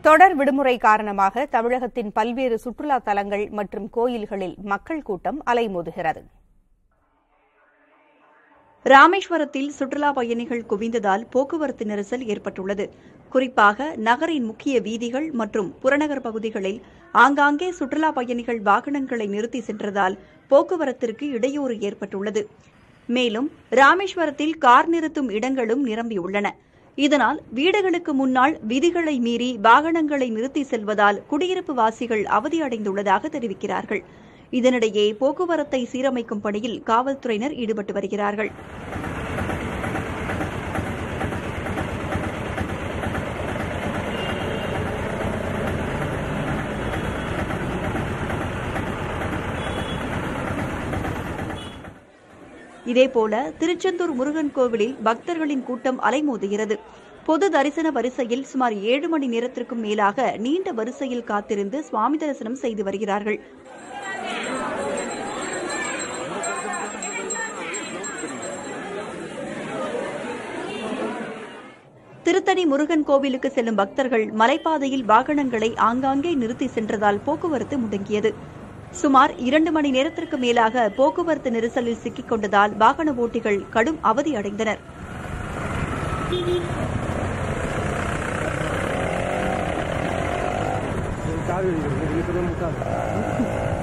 தொடர் விடுமுறை காரணமாக தமிழகத்தின் பல்வேறு சுற்றுலா தலங்கள் மற்றும் கோயில்களில் மக்கள் கூட்டம் அலைமோதுகிறது ராமேஸ்வரத்தில் சுற்றுலா பயணிகள் குவிந்ததால் போக்குவரத்து நெரிசல் ஏற்பட்டுள்ளது குறிப்பாக நகரின் முக்கிய வீதிகள் மற்றும் புறநகர் பகுதிகளில் ஆங்காங்கே சுற்றுலா பயணிகள் வாகனங்களை நிறுத்தி சென்றதால் போக்குவரத்திற்கு இடையூறு ஏற்பட்டுள்ளது மேலும் ராமேஸ்வரத்தில் கார் நிறுத்தும் இடங்களும் நிரம்பியுள்ளன இதனால் வீடுகளுக்கு முன்னால் விதிகளை மீறி வாகனங்களை நிறுத்தி செல்வதால் குடியிருப்பு வாசிகள் அவதியடைந்துள்ளதாக தெரிவிக்கிறார்கள் இதனிடையே போக்குவரத்தை சீரமைக்கும் பணியில் காவல்துறையினர் ஈடுபட்டு வருகிறார்கள் இதேபோல திருச்செந்தூர் முருகன் கோவிலில் பக்தர்களின் கூட்டம் அலைமோதுகிறது பொது தரிசன வரிசையில் சுமார் ஏழு மணி நேரத்திற்கும் மேலாக நீண்ட வரிசையில் காத்திருந்து சுவாமி தரிசனம் செய்து வருகிறார்கள் திருத்தணி முருகன் கோவிலுக்கு செல்லும் பக்தர்கள் மலைப்பாதையில் வாகனங்களை ஆங்காங்கே நிறுத்தி சென்றதால் போக்குவரத்து முடங்கியது சுமார் இரண்டு மணி நேரத்திற்கு மேலாக போக்குவரத்து நெரிசலில் சிக்கிக் கொண்டதால் வாகன ஓட்டிகள் கடும் அவதி அடைந்தனர் கார் இப்போ தான்